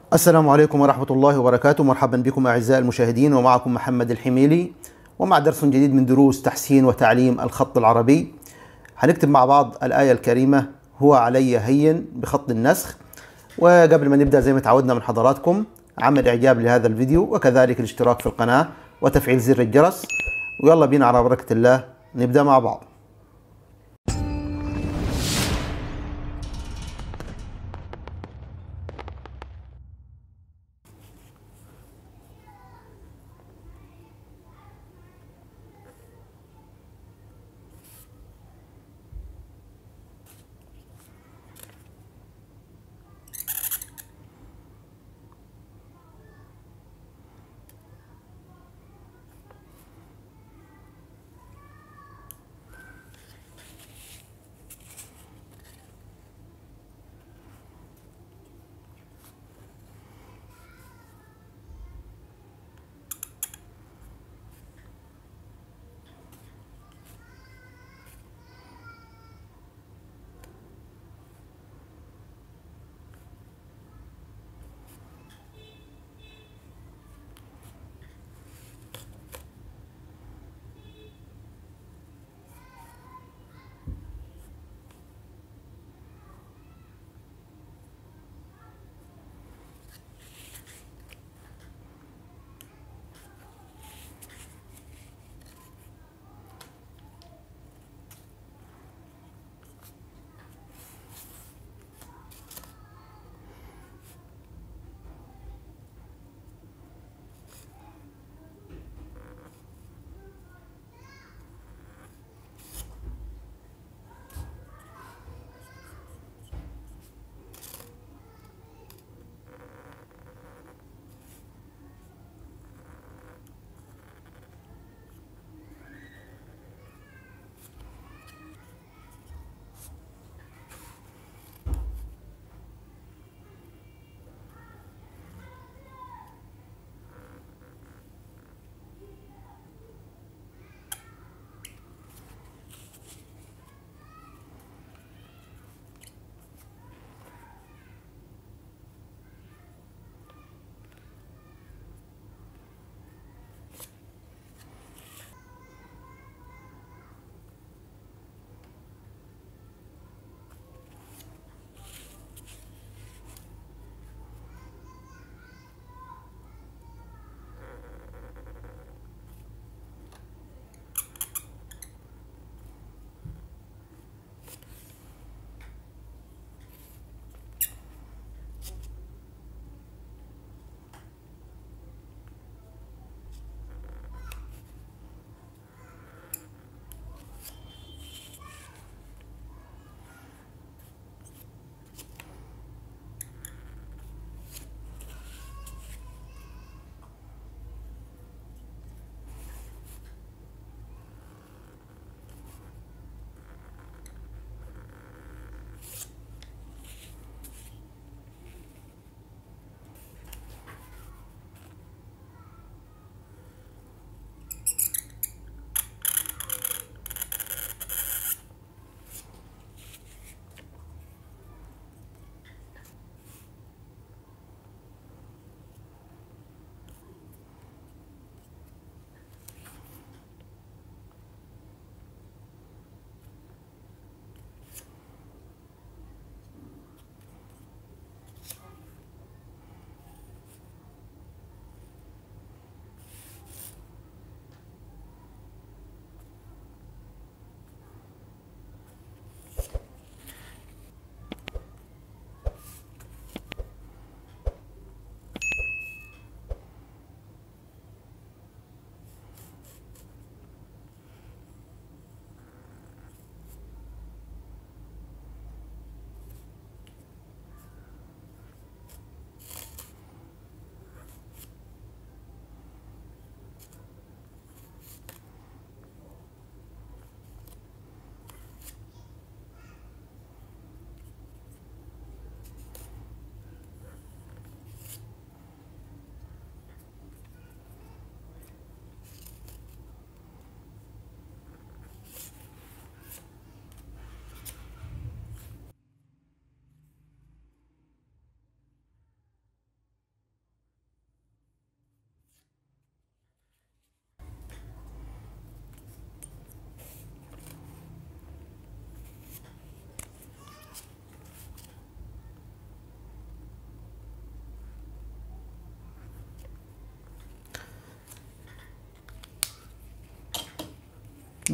السلام عليكم ورحمة الله وبركاته مرحبا بكم أعزائي المشاهدين ومعكم محمد الحميلي ومع درس جديد من دروس تحسين وتعليم الخط العربي هنكتب مع بعض الآية الكريمة هو علي هين بخط النسخ وقبل ما نبدأ زي ما تعودنا من حضراتكم عمل إعجاب لهذا الفيديو وكذلك الاشتراك في القناة وتفعيل زر الجرس ويلا بينا على بركة الله نبدأ مع بعض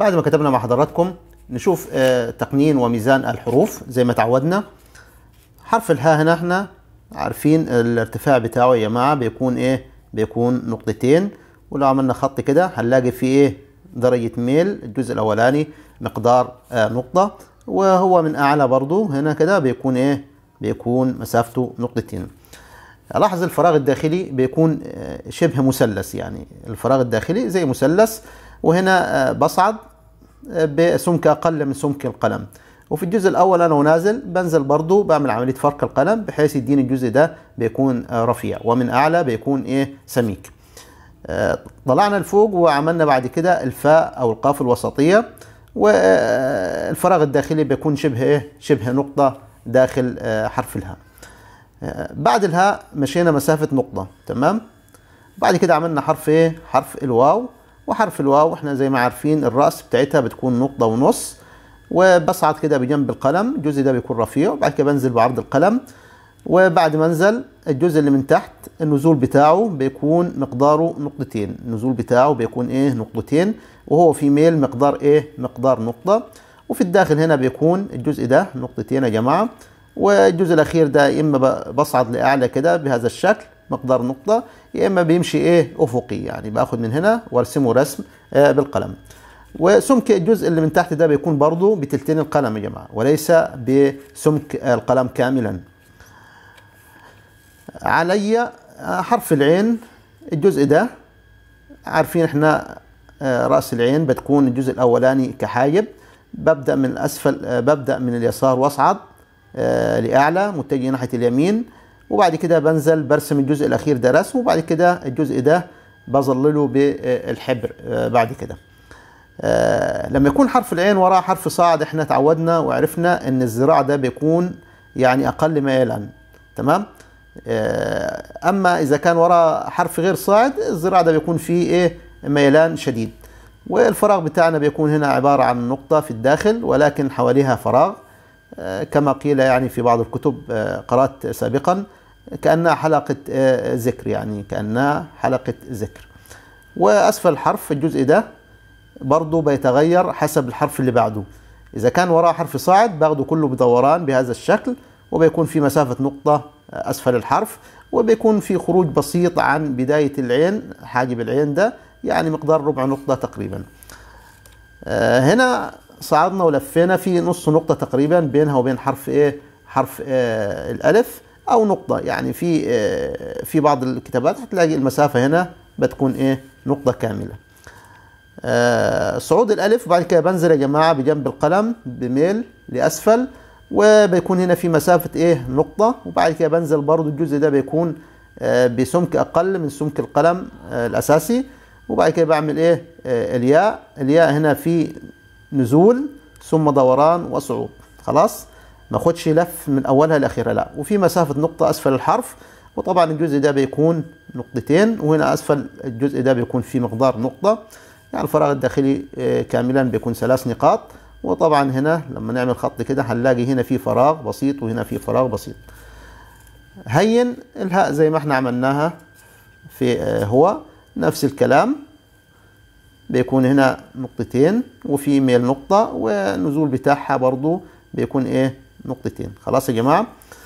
بعد ما كتبنا مع حضراتكم نشوف آه، تقنين وميزان الحروف زي ما تعودنا حرف الهاء هنا احنا عارفين الارتفاع بتاعه يا جماعه بيكون ايه بيكون نقطتين ولو عملنا خط كده هنلاقي فيه ايه درجة ميل الجزء الأولاني مقدار آه نقطة وهو من أعلى برضو هنا كده بيكون ايه بيكون مسافته نقطتين لاحظ الفراغ الداخلي بيكون آه، شبه مثلث يعني الفراغ الداخلي زي مثلث وهنا آه، بصعد آه، بسمك أقل من سمك القلم وفي الجزء الأول أنا ونازل بنزل برضو بعمل عملية فرق القلم بحيث يديني الجزء ده بيكون رفيع ومن أعلى بيكون إيه سميك طلعنا لفوق وعملنا بعد كده الفاء أو القاف الوسطية والفراغ الداخلي بيكون شبه إيه شبه نقطة داخل حرف الهاء بعد الهاء مشينا مسافة نقطة تمام بعد كده عملنا حرف ايه حرف الواو وحرف الواو احنا زي ما عارفين الرأس بتاعتها بتكون نقطة ونص وبصعد كده بجنب القلم الجزء ده بيكون رفيع وبعد كده بنزل بعرض القلم وبعد ما انزل الجزء اللي من تحت النزول بتاعه بيكون مقداره نقطتين النزول بتاعه بيكون ايه نقطتين وهو في ميل مقدار ايه مقدار نقطة وفي الداخل هنا بيكون الجزء ده نقطتين يا جماعة والجزء الاخير ده يا اما بصعد لاعلى كده بهذا الشكل مقدار نقطة يا اما بيمشي ايه افقي يعني باخد من هنا وارسمه رسم آه بالقلم وسمك الجزء اللي من تحت ده بيكون برضو بتلتين القلم يا جماعة وليس بسمك القلم كاملا علي حرف العين الجزء ده عارفين احنا آه، رأس العين بتكون الجزء الأولاني كحاجب ببدأ من الأسفل آه، ببدأ من اليسار واصعد آه، لأعلى متجه ناحية اليمين وبعد كده بنزل برسم الجزء الأخير ده رسم وبعد كده الجزء ده بظلله بالحبر آه، بعد كده آه، لما يكون حرف العين وراه حرف صاعد احنا تعودنا وعرفنا ان الذراع ده بيكون يعني اقل ميلا تمام اما اذا كان وراه حرف غير صاعد الذراع ده بيكون فيه ايه ميلان شديد والفراغ بتاعنا بيكون هنا عبارة عن نقطة في الداخل ولكن حواليها فراغ آه، كما قيل يعني في بعض الكتب آه، قرأت سابقا كأنها حلقة آه، ذكر يعني كأنها حلقة ذكر وأسفل الحرف الجزء ده برضه بيتغير حسب الحرف اللي بعده إذا كان وراه حرف صاعد باخده كله بدوران بهذا الشكل وبيكون في مسافة نقطة أسفل الحرف وبيكون في خروج بسيط عن بداية العين حاجب العين ده يعني مقدار ربع نقطة تقريبا هنا صعدنا ولفينا في نص نقطة تقريبا بينها وبين حرف ايه حرف آه الالف او نقطة يعني في آه في بعض الكتابات هتلاقي المسافة هنا بتكون ايه نقطة كاملة آه صعود الالف وبعد كده بنزل يا جماعة بجنب القلم بميل لاسفل وبيكون هنا في مسافة ايه نقطة وبعد كده بنزل برضو الجزء ده بيكون آه بسمك اقل من سمك القلم آه الاساسي وبعد كده بعمل ايه آه الياء الياء هنا في نزول ثم دوران وصعود خلاص ما اخدش لف من اولها لاخرها لا وفي مسافه نقطه اسفل الحرف وطبعا الجزء ده بيكون نقطتين وهنا اسفل الجزء ده بيكون فيه مقدار نقطه يعني الفراغ الداخلي آه، كاملا بيكون ثلاث نقاط وطبعا هنا لما نعمل خط كده هنلاقي هنا في فراغ بسيط وهنا في فراغ بسيط هين الهاء زي ما احنا عملناها في آه، هو نفس الكلام بيكون هنا نقطتين وفي ميل نقطة والنزول بتاعها برضو بيكون ايه نقطتين خلاص يا جماعة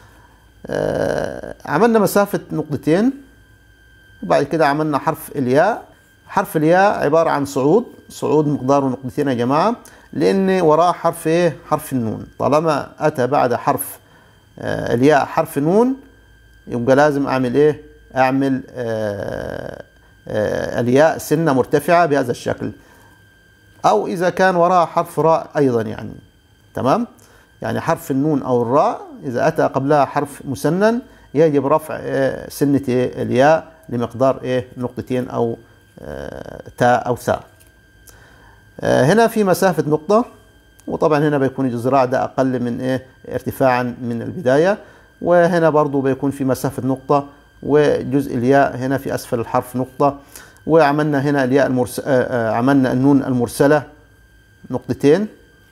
آه عملنا مسافة نقطتين وبعد كده عملنا حرف الياء حرف الياء عبارة عن صعود صعود مقداره نقطتين يا جماعة لأن وراه حرف ايه حرف النون طالما أتى بعد حرف آه الياء حرف نون يبقى لازم أعمل ايه أعمل آه آه، الياء سنة مرتفعة بهذا الشكل أو إذا كان وراء حرف راء أيضا يعني تمام يعني حرف النون أو الراء إذا أتى قبلها حرف مسنن يجب رفع آه، سنة الياء لمقدار إيه نقطتين أو آه، تاء أو ثاء هنا في مسافة نقطة وطبعا هنا بيكون الذراع ده أقل من إيه ارتفاعا من البداية وهنا برضو بيكون في مسافة نقطة وجزء الياء هنا في أسفل الحرف نقطة وعملنا هنا الياء المرس... آه، آه، عملنا النون المرسلة نقطتين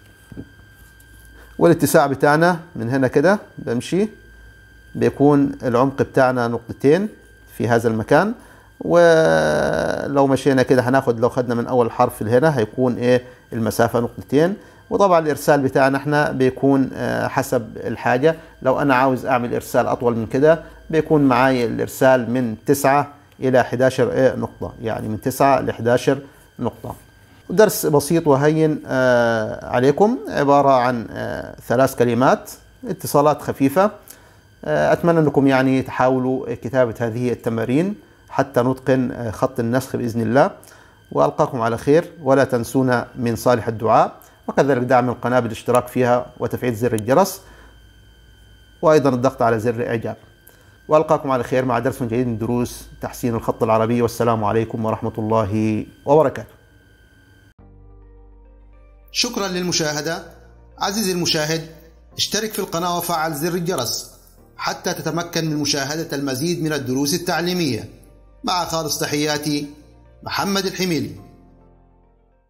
والاتساع بتاعنا من هنا كده بمشي بيكون العمق بتاعنا نقطتين في هذا المكان ولو مشينا كده هناخد لو خدنا من اول حرف هنا هيكون ايه المسافه نقطتين وطبعا الارسال بتاعنا احنا بيكون آه، حسب الحاجه لو انا عاوز اعمل ارسال اطول من كده بيكون معي الارسال من 9 الى 11 إيه نقطه يعني من 9 ل 11 نقطه درس بسيط وهين آه، عليكم عباره عن آه، ثلاث كلمات اتصالات خفيفه اتمنى انكم يعني تحاولوا كتابه هذه التمارين حتى نتقن خط النسخ باذن الله والقاكم على خير ولا تنسونا من صالح الدعاء وكذلك دعم القناه بالاشتراك فيها وتفعيل زر الجرس وايضا الضغط على زر الاعجاب والقاكم على خير مع درس جديد من دروس تحسين الخط العربي والسلام عليكم ورحمه الله وبركاته. شكرا للمشاهده عزيزي المشاهد اشترك في القناه وفعل زر الجرس حتى تتمكن من مشاهده المزيد من الدروس التعليميه مع خالص تحياتي محمد الحميلي